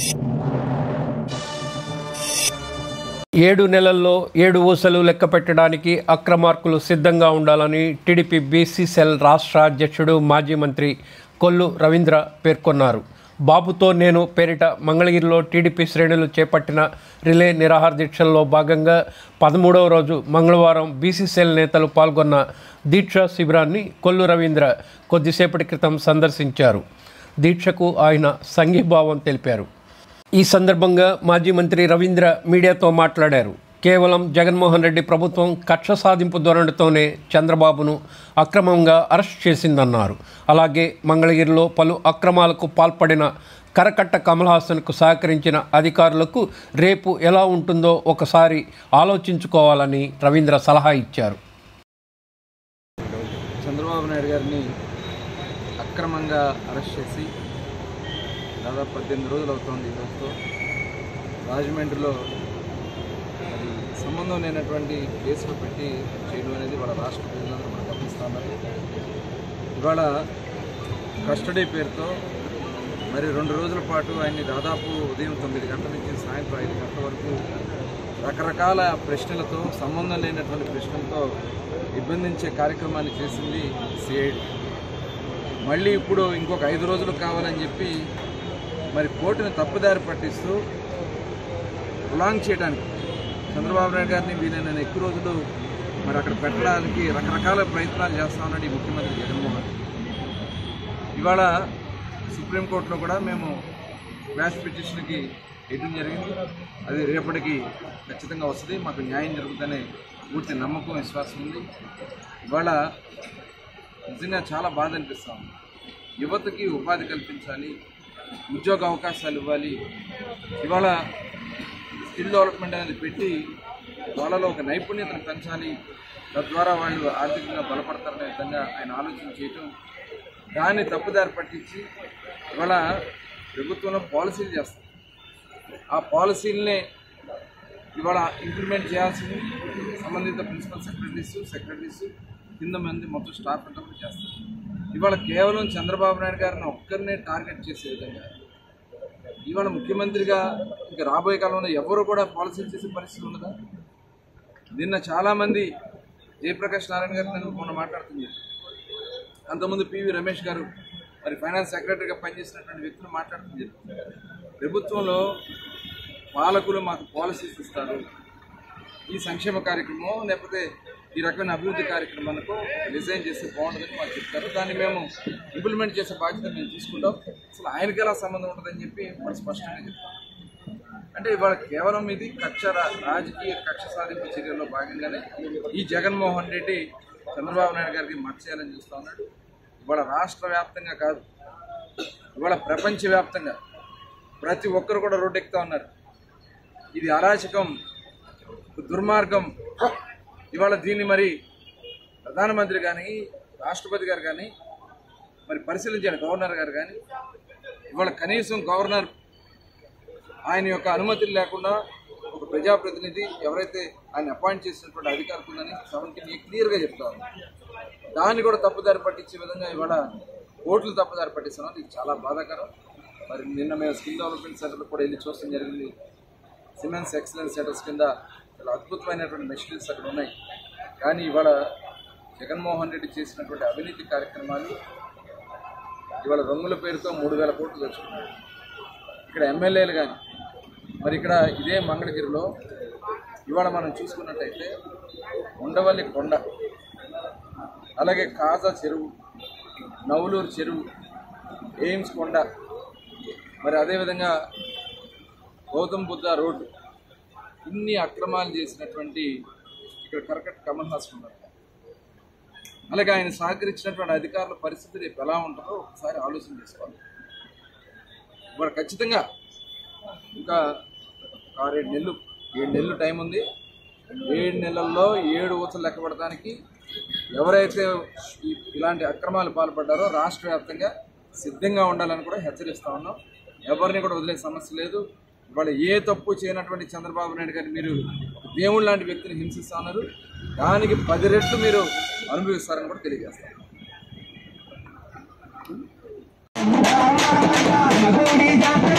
ఏడు నెలల్లో ఏడు ఊసలు లెక్క పెట్టడానికి అక్రమార్కులు సిద్ధంగా ఉండాలని టీడీపీ బీసీ సెల్ రాష్ట్ర అధ్యక్షుడు మాజీ మంత్రి కొల్లు రవీంద్ర పేర్కొన్నారు బాబుతో నేను పేరిట మంగళగిరిలో టీడీపీ శ్రేణులు చేపట్టిన రిలే నిరాహార దీక్షల్లో భాగంగా పదమూడవ రోజు మంగళవారం బీసీ సెల్ నేతలు పాల్గొన్న దీక్ష శిబిరాన్ని కొల్లు రవీంద్ర కొద్దిసేపటి క్రితం సందర్శించారు దీక్షకు ఆయన సంఘీభావం తెలిపారు ఈ సందర్భంగా మాజీ మంత్రి రవీంద్ర మీడియాతో మాట్లాడారు కేవలం జగన్మోహన్ రెడ్డి ప్రభుత్వం కక్ష సాధింపు ధోరణితోనే చంద్రబాబును అక్రమంగా అరెస్ట్ చేసిందన్నారు అలాగే మంగళగిరిలో పలు అక్రమాలకు పాల్పడిన కరకట్ట కమల్ హాసన్కు సహకరించిన అధికారులకు రేపు ఎలా ఉంటుందో ఒకసారి ఆలోచించుకోవాలని రవీంద్ర సలహా ఇచ్చారు చంద్రబాబు నాయుడు గారిని అక్రమంగా అరెస్ట్ చేసి దాదాపు పద్దెనిమిది రోజులు అవుతోంది ఈ రోజుతో రాజమండ్రిలో అది సంబంధం లేనటువంటి కేసులు పెట్టి చేయడం అనేది వాళ్ళ రాష్ట్ర ప్రజలందరూ మనం గమనిస్తున్నారు ఇవాళ కస్టడీ పేరుతో మరి రెండు రోజుల పాటు ఆయన్ని దాదాపు ఉదయం తొమ్మిది గంటల నుంచి సాయంత్రం ఐదు గంటల వరకు రకరకాల ప్రశ్నలతో సంబంధం లేనటువంటి ప్రశ్నలతో ఇబ్బందించే కార్యక్రమాన్ని చేసింది సిఐడి మళ్ళీ ఇప్పుడు ఇంకొక ఐదు రోజులు కావాలని చెప్పి మరి కోర్టుని తప్పుదారి పట్టిస్తూ ప్రొలాంగ్ చేయడానికి చంద్రబాబు నాయుడు గారిని వీలైన ఎక్కువ రోజులు మరి అక్కడ పెట్టడానికి రకరకాల ప్రయత్నాలు చేస్తా ఉన్నాడు ఈ ముఖ్యమంత్రి జగన్మోహన్ రెడ్డి. ఇవాళ సుప్రీంకోర్టులో కూడా మేము క్వాష్ పిటిషన్కి వేయడం జరిగింది అది రేపటికి ఖచ్చితంగా వస్తుంది మాకు న్యాయం జరుగుతుందనే పూర్తి నమ్మకం విశ్వాసం ఉంది ఇవాళ నిజంగా చాలా బాధ అనిపిస్తా ఉంది యువతకి ఉపాధి కల్పించాలి ఉద్యోగ అవకాశాలు ఇవ్వాలి ఇవాళ స్కిల్ డెవలప్మెంట్ అనేది పెట్టి వాళ్ళలో ఒక నైపుణ్యతను పెంచాలి తద్వారా వాళ్ళు ఆర్థికంగా బలపడతారనే విధంగా ఆయన ఆలోచన చేయటం దాన్ని తప్పుదారి పట్టించి ఇవాళ ప్రభుత్వంలో పాలసీలు చేస్తారు ఆ పాలసీలనే ఇవాళ ఇంప్లిమెంట్ చేయాల్సింది సంబంధిత ప్రిన్సిపల్ సెక్రటరీస్ సెక్రటరీస్ కింద మంది మొత్తం స్టాఫ్ అంతా కూడా చేస్తారు ఇవాళ కేవలం చంద్రబాబు నాయుడు గారిని ఒక్కరినే టార్గెట్ చేసే విధంగా ఇవాళ ముఖ్యమంత్రిగా ఇంకా రాబోయే కాలంలో ఎవరు కూడా పాలసీలు చేసే పరిస్థితి ఉండదా నిన్న చాలామంది జయప్రకాష్ నారాయణ గారు నన్ను మొన్న మాట్లాడుతుంది అంతకుముందు పివి రమేష్ గారు మరి ఫైనాన్స్ సెక్రటరీగా పనిచేసినటువంటి వ్యక్తులు మాట్లాడుతుంది ప్రభుత్వంలో పాలకులు మాకు పాలసీస్ ఇస్తారు ఈ సంక్షేమ కార్యక్రమం లేకపోతే ఈ రకమైన అభివృద్ధి కార్యక్రమాలకు డిజైన్ చేస్తే బాగుంటుందని మాకు చెప్తారు దాన్ని మేము ఇంప్లిమెంట్ చేసే బాధ్యత మేము తీసుకుంటాం అసలు ఆయనకి ఎలా సంబంధం ఉంటుందని చెప్పి వాళ్ళు స్పష్టంగా చెప్తాం అంటే ఇవాళ కేవలం ఇది కక్ష రా- రాజకీయ కక్ష సాధింపు చర్యల్లో భాగంగానే ఈ జగన్మోహన్ రెడ్డి చంద్రబాబు నాయుడు గారికి మర్చేయాలని చూస్తూ ఉన్నాడు ఇవాళ రాష్ట్ర వ్యాప్తంగా కాదు ఇవాళ ప్రపంచవ్యాప్తంగా ప్రతి ఒక్కరు కూడా రోడ్డెక్కుతా ఉన్నారు ఇది అరాచకం దుర్మార్గం ఇవాళ దీన్ని మరి ప్రధానమంత్రి కానీ రాష్ట్రపతి గారు కానీ మరి పరిశీలించాడు గవర్నర్ గారు కానీ ఇవాళ కనీసం గవర్నర్ ఆయన యొక్క అనుమతులు లేకుండా ఒక ప్రజాప్రతినిధి ఎవరైతే ఆయన అపాయింట్ చేసినటువంటి అధికారులు ఉందని సెవెంటీన్ క్లియర్గా చెప్తారు దాన్ని కూడా తప్పుదారి పట్టించే విధంగా ఇవాళ ఓట్లు తప్పుదారి పట్టిస్తున్నాం ఇది చాలా బాధాకరం మరి నిన్న మేము స్కిల్ డెవలప్మెంట్ సెంటర్లో కూడా వెళ్ళి చూడడం జరిగింది సిమెన్స్ ఎక్సలెన్స్ సెంటర్స్ కింద చాలా అద్భుతమైనటువంటి మెషినరీస్ అక్కడ ఉన్నాయి కానీ ఇవాళ జగన్మోహన్ రెడ్డి చేసినటువంటి అవినీతి కార్యక్రమాలు ఇవాళ రంగుల పేరుతో మూడు వేల కోట్లు తెచ్చుకున్నారు ఇక్కడ ఎమ్మెల్యేలు కానీ మరి ఇక్కడ ఇదే మంగళగిరిలో ఇవాళ మనం చూసుకున్నట్టయితే ఉండవల్లి కొండ అలాగే కాజా చెరువు నవలూరు చెరువు ఎయిమ్స్ కొండ మరి అదేవిధంగా గౌతమ్ బుద్ధ రోడ్డు ఇన్ని అక్రమాలు చేసినటువంటి ఇక్కడ కరకట్ కమల్ హాసన్ ఉన్నారు అలాగే ఆయన సహకరించినటువంటి అధికారుల పరిస్థితి రేపు ఎలా ఉంటుందో ఒకసారి ఆలోచన చేసుకోవాలి ఇప్పుడు ఖచ్చితంగా ఇంకా ఆరేడు నెలలు ఏడు నెలలు టైం ఉంది ఏడు నెలల్లో ఏడు ఊచలు లెక్క పెడతానికి ఎవరైతే ఈ- ఇలాంటి అక్రమాలు పాల్పడ్డారో రాష్ట్ర వ్యాప్తంగా సిద్ధంగా ఉండాలని కూడా హెచ్చరిస్తా ఉన్నాం ఎవరిని కూడా వదిలే సమస్య లేదు ఇవాళ ఏ తప్పు చేయనటువంటి చంద్రబాబు నాయుడు గారిని మీరు దేవుడు లాంటి వ్యక్తిని హింసిస్తా ఉన్నారు దానికి పది రెట్లు మీరు అనుభవిస్తారని కూడా తెలియజేస్తాం మగోడి జాతర